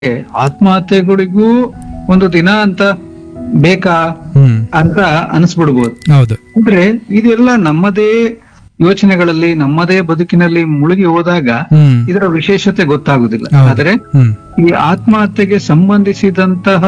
ಆತ್ಮಹತ್ಯೆಗಳಿಗೂ ಒಂದು ದಿನ ಅಂತ ಬೇಕಾ ಹ್ಮ್ ಅಂತ ಅನಿಸ್ಬಿಡ್ಬೋದು ಹೌದು ಅಂದ್ರೆ ಇದೆಲ್ಲ ನಮ್ಮದೇ ಯೋಚನೆಗಳಲ್ಲಿ ನಮ್ಮದೇ ಬದುಕಿನಲ್ಲಿ ಮುಳುಗಿ ಹೋದಾಗ ಹ್ಮ್ ಇದರ ವಿಶೇಷತೆ ಗೊತ್ತಾಗುದಿಲ್ಲ ಹೌದು. ಆದ್ರೆ ಹ್ಮ್ ಈ ಆತ್ಮಹತ್ಯೆಗೆ ಸಂಬಂಧಿಸಿದಂತಹ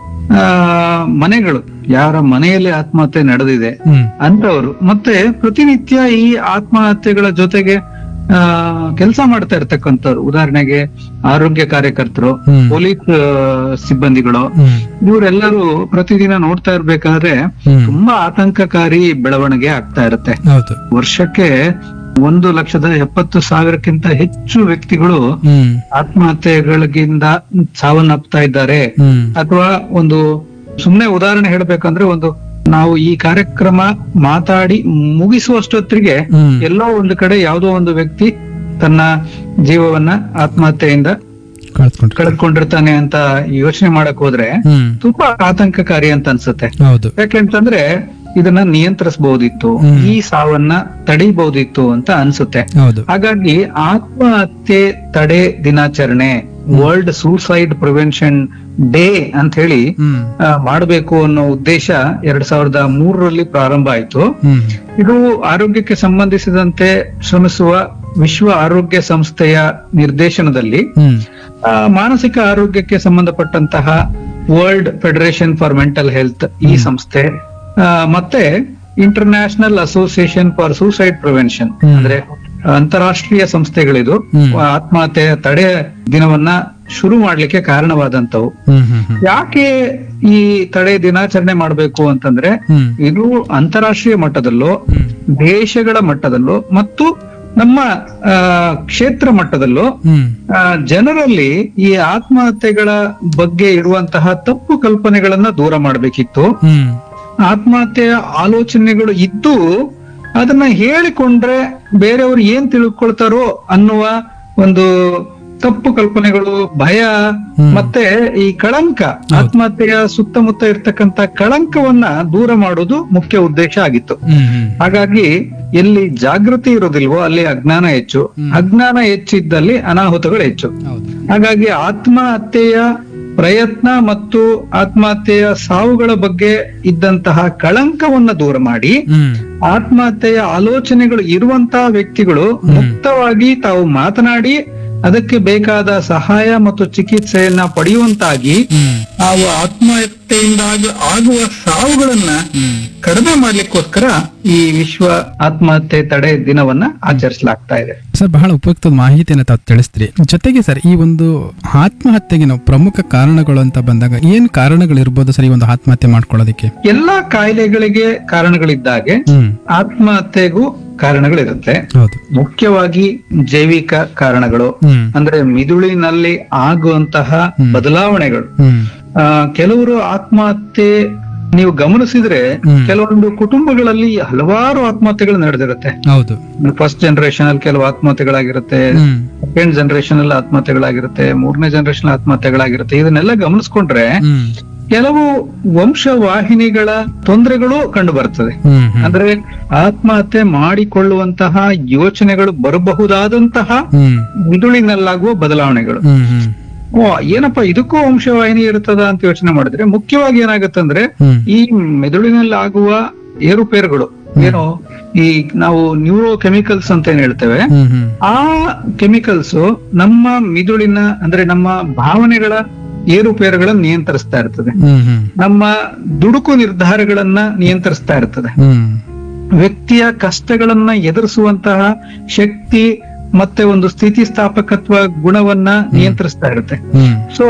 ಆ ಮನೆಗಳು ಯಾರ ಮನೆಯಲ್ಲಿ ಆತ್ಮಹತ್ಯೆ ನಡೆದಿದೆ ಹ್ಮ್ ಅಂತವರು ಮತ್ತೆ ಪ್ರತಿನಿತ್ಯ ಈ ಆತ್ಮಹತ್ಯೆಗಳ ಜೊತೆಗೆ ಆ ಕೆಲಸ ಮಾಡ್ತಾ ಇರ್ತಕ್ಕಂಥವ್ರು ಉದಾಹರಣೆಗೆ ಆರೋಗ್ಯ ಕಾರ್ಯಕರ್ತರು ಹ್ಮ್. ಪೊಲೀಸ್ ಆ, ಸಿಬ್ಬಂದಿಗಳು ಹ್ಮ್ ಇವರೆಲ್ಲರೂ ಪ್ರತಿದಿನ ನೋಡ್ತಾ ಇರ್ಬೇಕಾದ್ರೆ ಹ್ಮ್ ತುಂಬಾ ಆತಂಕಕಾರಿ ಬೆಳವಣಿಗೆ ಆಗ್ತಾ ಇರುತ್ತೆ ಹೌದು ವರ್ಷಕ್ಕೆ ಒಂದು ಲಕ್ಷದ ಎಪ್ಪತ್ತು ಸಾವಿರಕ್ಕಿಂತ ಹೆಚ್ಚು ವ್ಯಕ್ತಿಗಳು ಹ್ಮ್ ಆತ್ಮಹತ್ಯೆಗಳಿಂದ ಸಾವನ್ನಪ್ತಾ ಇದ್ದಾರೆ ಹ್ಮ್ ಅಥವಾ ಒಂದು ಸುಮ್ನೆ ಉದಾಹರಣೆ ಹೇಳ್ಬೇಕಂದ್ರೆ ಒಂದು ನಾವು ಈ ಕಾರ್ಯಕ್ರಮ ಮಾತಾಡಿ ಮುಗಿಸುವಷ್ಟೊತ್ತಿಗೆ ಹ್ಮ್ ಎಲ್ಲೋ ಒಂದು ಕಡೆ ಯಾವುದೋ ಒಂದು ವ್ಯಕ್ತಿ ತನ್ನ ಜೀವವನ್ನ ಆತ್ಮಹತ್ಯೆಯಿಂದ ಕಳ್ಸ್ಕೊಂಡ್ರಿ ಕಳೆದುಕೊಂಡಿರ್ತಾನೆ ಅಂತ ಯೋಚನೆ ಮಾಡಕ್ ಹೋದ್ರೆ ಹ್ಮ್ ತುಂಬಾ ಆತಂಕಕಾರಿ ಅಂತ ಅನ್ಸುತ್ತೆ ಹೌದು ಯಾಕೆಂತಂದ್ರೆ ಇದನ್ನ ನಿಯಂತ್ರಿಸಬಹುದಿತ್ತು ಹ್ಮ್. ಈ ಸಾವನ್ನ ತಡಿಬಹುದಿತ್ತು ಅಂತ ಅನ್ಸುತ್ತೆ ಹೌದು ಹಾಗಾಗಿ ಆತ್ಮಹತ್ಯೆ ತಡೆ ದಿನಾಚರಣೆ ವರ್ಲ್ಡ್ ಸೂಸೈಡ್ ಪ್ರಿವೆನ್ಷನ್ ಡೇ ಅಂತ ಹೇಳಿ ಹ್ಮ್ ಆ, ಮಾಡಬೇಕು ಅನ್ನೋ ಉದ್ದೇಶ ಎರಡ್ ಸಾವಿರದ ಮೂರರಲ್ಲಿ ಪ್ರಾರಂಭ ಆಯ್ತು ಹ್ಮ್ ಇದು ಆರೋಗ್ಯಕ್ಕೆ ಸಂಬಂಧಿಸಿದಂತೆ ಶ್ರಮಿಸುವ ವಿಶ್ವ ಆರೋಗ್ಯ ಸಂಸ್ಥೆಯ ನಿರ್ದೇಶನದಲ್ಲಿ ಹ್ಮ್ ಆ, ಮಾನಸಿಕ ಆರೋಗ್ಯಕ್ಕೆ ಸಂಬಂಧಪಟ್ಟಂತಹ world federation for mental health ಈ ಸಂಸ್ಥೆ ಆ, ಮತ್ತೆ international association for suicide prevention hmm. ಅಂದ್ರೆ ಅಂತಾರಾಷ್ಟ್ರೀಯ ಸಂಸ್ಥೆಗಳಿದು ಹ್ಮ್. ಆತ್ಮಹತ್ಯೆ ತಡೆ ದಿನವನ್ನ ಶುರು ಮಾಡ್ಲಿಕ್ಕೆ ಕಾರಣವಾದಂತವು ಹ್ಮ್ ಹ್ಮ್ ಹ್ಮ್ ಯಾಕೆ ಈ ತಡೆ ದಿನಾಚರಣೆ ಮಾಡಬೇಕು ಅಂತಂದ್ರೆ ಹ್ಮ್ ಇದು ಅಂತಾರಾಷ್ಟ್ರೀಯ ಮಟ್ಟದಲ್ಲೂ ಹ್ಮ್ ದೇಶಗಳ ಮಟ್ಟದಲ್ಲೂ ಮತ್ತು ನಮ್ಮ ಆ, ಕ್ಷೇತ್ರ ಮಟ್ಟದಲ್ಲೂ ಹ್ಮ್ ಆ, ಜನರಲ್ಲಿ ಈ ಆತ್ಮಹತ್ಯೆಗಳ ಬಗ್ಗೆ ಇರುವಂತಹ ತಪ್ಪು ಕಲ್ಪನೆಗಳನ್ನ ದೂರ ಮಾಡಬೇಕಿತ್ತು ಹ್ಮ್ ಆತ್ಮಹತ್ಯೆಯ ಆಲೋಚನೆಗಳು ಇದ್ದು ಅದನ್ನ ಹೇಳಿಕೊಂಡ್ರೆ ಬೇರೆಯವರು ಏನ್ ತಿಳ್ಕೊಳ್ತಾರೋ ಅನ್ನುವ ಒಂದು ತಪ್ಪು ಕಲ್ಪನೆಗಳು ಭಯ ಹ್ಮ್. ಮತ್ತೆ ಈ ಕಳಂಕ ಆತ್ಮಹತ್ಯೆಯ ಸುತ್ತಮುತ್ತ ಇರ್ತಕ್ಕಂತ ಕಳಂಕವನ್ನ ದೂರ ಮಾಡೋದು ಮುಖ್ಯ ಉದ್ದೇಶ ಆಗಿತ್ತು ಹ್ಮ್ ಹ್ಮ್ ಹಾಗಾಗಿ ಎಲ್ಲಿ ಜಾಗೃತಿ ಇರೋದಿಲ್ವೋ ಅಲ್ಲಿ ಅಜ್ಞಾನ ಹೆಚ್ಚು ಹ್ಮ್. ಅಜ್ಞಾನ ಹೆಚ್ಚಿದ್ದಲ್ಲಿ ಅನಾಹುತಗಳು ಹೆಚ್ಚು ಹೌದು ಹಾಗಾಗಿ ಆತ್ಮಹತ್ಯೆಯ ಪ್ರಯತ್ನ ಮತ್ತು ಆತ್ಮಹತ್ಯೆಯ ಸಾವುಗಳ ಬಗ್ಗೆ ಇದ್ದಂತಹ ಕಳಂಕವನ್ನ ದೂರ ಮಾಡಿ ಹ್ಮ್ ಆತ್ಮಹತ್ಯೆಯ ಆಲೋಚನೆಗಳು ಇರುವಂತಹ ವ್ಯಕ್ತಿಗಳು ಮುಕ್ತವಾಗಿ ತಾವು ಮಾತನಾಡಿ ಅದಕ್ಕೆ ಬೇಕಾದ ಸಹಾಯ ಮತ್ತು ಚಿಕಿತ್ಸೆಯನ್ನ ಪಡೆಯುವಂತಾಗಿ ಹ್ಮ್ ನಾವು ಆತ್ಮಹತ್ಯೆಯಿಂದಾಗಿ ಆಗುವ ಸಾವುಗಳನ್ನ ಹ್ಮ್ ಕಡಿಮೆ ಮಾಡ್ಲಿಕ್ಕೋಸ್ಕರ ಈ ವಿಶ್ವ ಆತ್ಮಹತ್ಯೆ ತಡೆ ದಿನವನ್ನ ಆಚರಿಸಲಾಗ್ತಾ ಇದೆ ಸರ್ ಬಹಳ ಉಪಯುಕ್ತ ಮಾಹಿತಿಯನ್ನು ತಾವು ತಿಳಿಸ್ತೀರಿ ಜೊತೆಗೆ ಸರ್ ಈ ಒಂದು ಆತ್ಮಹತ್ಯೆಗೆ ನಾವು ಪ್ರಮುಖ ಕಾರಣಗಳು ಅಂತ ಬಂದಾಗ ಏನ್ ಕಾರಣಗಳಿರ್ಬೋದು ಸರ್ ಈ ಒಂದು ಆತ್ಮಹತ್ಯೆ ಮಾಡ್ಕೊಳ್ಳೋದಕ್ಕೆ ಎಲ್ಲಾ ಕಾಯಿಲೆಗಳಿಗೆ ಕಾರಣಗಳಿದ್ದಾಗೆ ಹ್ಮ್ ಆತ್ಮಹತ್ಯೆಗೂ ಕಾರಣಗಳಿರುತ್ತೆ ಹೌದು ಮುಖ್ಯವಾಗಿ ಜೈವಿಕ ಕಾರಣಗಳು ಹ್ಮ್ ಅಂದ್ರೆ ಮಿದುಳಿನಲ್ಲಿ ಆಗುವಂತಹ ಬದಲಾವಣೆಗಳು ಹ್ಮ್ ಆ, ಕೆಲವರು ಆತ್ಮಹತ್ಯೆ ನೀವು ಗಮನಿಸಿದ್ರೆ ಹ್ಮ್. ಕೆಲವೊಂದು ಕುಟುಂಬಗಳಲ್ಲಿ ಹಲವಾರು ಆತ್ಮಹತ್ಯೆಗಳು ನಡೆದಿರುತ್ತೆ ಹೌದು ಫಸ್ಟ್ ಜನರೇಷನ್ ಅಲ್ಲಿ ಕೆಲವು ಆತ್ಮಹತ್ಯೆಗಳಾಗಿರುತ್ತೆ ಹ್ಮ್ ಸೆಕೆಂಡ್ ಜನರೇಷನ್ ಅಲ್ಲಿ ಆತ್ಮಹತ್ಯೆಗಳಾಗಿರುತ್ತೆ ಮೂರನೇ ಜನರೇಷನ್ ಆತ್ಮಹತ್ಯೆಗಳಾಗಿರುತ್ತೆ ಇದನ್ನೆಲ್ಲ ಗಮನಿಸ್ಕೊಂಡ್ರೆ ಹ್ಮ್ ಕೆಲವು ವಂಶವಾಹಿನಿಗಳ ತೊಂದರೆಗಳು ಕಂಡು ಬರ್ತದೆ ಹ್ಮ್ ಹ್ಮ್ ಅಂದ್ರೆ ಆತ್ಮಹತ್ಯೆ ಮಾಡಿಕೊಳ್ಳುವಂತಹ ಯೋಚನೆಗಳು ಬರಬಹುದಾದಂತಹ ಹ್ಮ್ ಮಿದುಳಿನಲ್ಲಾಗುವ ಬದಲಾವಣೆಗಳು ಹ್ಮ್ ಹ್ಮ್ ಓ ಏನಪ್ಪ ಇದಕ್ಕೂ ವಂಶವಾಹಿನಿ ಇರ್ತದ ಅಂತ ಯೋಚನೆ ಮಾಡಿದ್ರೆ ಮುಖ್ಯವಾಗಿ ಏನಾಗುತ್ತಂದ್ರೆ ಹ್ಮ್ ಈ ಮೆದುಳಿನಲ್ಲಿ ಆಗುವ ಏರುಪೇರುಗಳು ಏನು ಈ ನಾವು ನ್ಯೂರೋ ಕೆಮಿಕಲ್ಸ್ ಅಂತ ಏನ್ ಹೇಳ್ತೇವೆ ಹ್ಮ್ ಹ್ಮ್ ಆ ಕೆಮಿಕಲ್ಸ್ ನಮ್ಮ ಮಿದುಳಿನ ಅಂದ್ರೆ ನಮ್ಮ ಭಾವನೆಗಳ ಏರುಪೇರುಗಳನ್ನ ನಿಯಂತ್ರಿಸ್ತಾ ಇರ್ತದೆ ಹ್ಮ್ ಹ್ಮ್ ನಮ್ಮ ದುಡುಕು ನಿರ್ಧಾರಗಳನ್ನ ನಿಯಂತ್ರಿಸ್ತಾ ಇರ್ತದೆ ಹ್ಮ್ ವ್ಯಕ್ತಿಯ ಕಷ್ಟಗಳನ್ನ ಎದುರಿಸುವಂತಹ ಶಕ್ತಿ ಮತ್ತೆ ಒಂದು ಸ್ಥಿತಿಸ್ಥಾಪಕತ್ವ ಗುಣವನ್ನ ನಿಯಂತ್ರಿಸ್ತಾ ಇರುತ್ತೆ ಹ್ಮ್ ಸೊ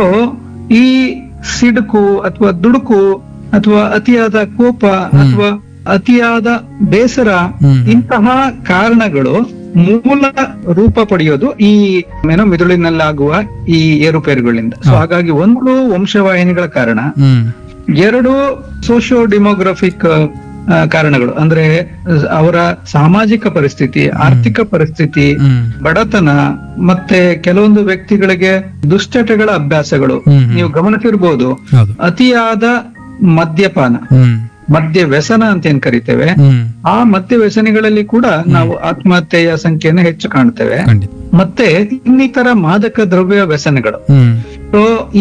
ಈ ಸಿಡುಕು ಅಥವಾ ದುಡುಕು ಅಥವಾ ಅತಿಯಾದ ಕೋಪ ಅಥವಾ ಅತಿಯಾದ ಬೇಸರ ಹ್ಮ್. ಇಂತಹ ಕಾರಣಗಳು ಮೂಲ ರೂಪ ಪಡೆಯೋದು ಈ ಏನೋ ಮಿದುಳಿನಲ್ಲಾಗುವ ಈ ಏರುಪೇರುಗಳಿಂದ ಸೊ ಹಾಗಾಗಿ ಒಂದು ವಂಶವಾಹಿನಿಗಳ ಕಾರಣ ಹ್ಮ್ ಎರಡು ಸೋಶಿಯೋ ಡಿಮೋಗ್ರಫಿಕ್ ಕಾರಣಗಳು ಅಂದ್ರೆ ಅಹ್, ಅವರ ಸಾಮಾಜಿಕ ಪರಿಸ್ಥಿತಿ ಆರ್ಥಿಕ ಪರಿಸ್ಥಿತಿ ಹ್ಮ್ ಬಡತನ ಮತ್ತೆ ಕೆಲವೊಂದು ವ್ಯಕ್ತಿಗಳಿಗೆ ದುಶ್ಚಟಗಳ ಅಭ್ಯಾಸಗಳು ಹ್ಮ್ ಹ್ಮ್. ನೀವು ಗಮನಿಸಿರ್ಬೋದು ಹೌದು ಅತಿಯಾದ ಮದ್ಯಪಾನ ಹ್ಮ್ ಮದ್ಯ ವ್ಯಸನ ಅಂತ ಏನ್ ಕರಿತೇವೆ ಹ್ಮ್ ಆ ಮದ್ಯ ವ್ಯಸನಿಗಳಲ್ಲಿ ಕೂಡ ನಾವು ಆತ್ಮಹತ್ಯೆಯ ಸಂಖ್ಯೆಯನ್ನು ಹೆಚ್ಚು ಕಾಣ್ತೇವೆ ಖಂಡಿತ ಮತ್ತೆ ಇನ್ನಿತರ ಮಾದಕ ದ್ರವ್ಯ ವ್ಯಸನಗಳು ಹ್ಮ್ ಸೊ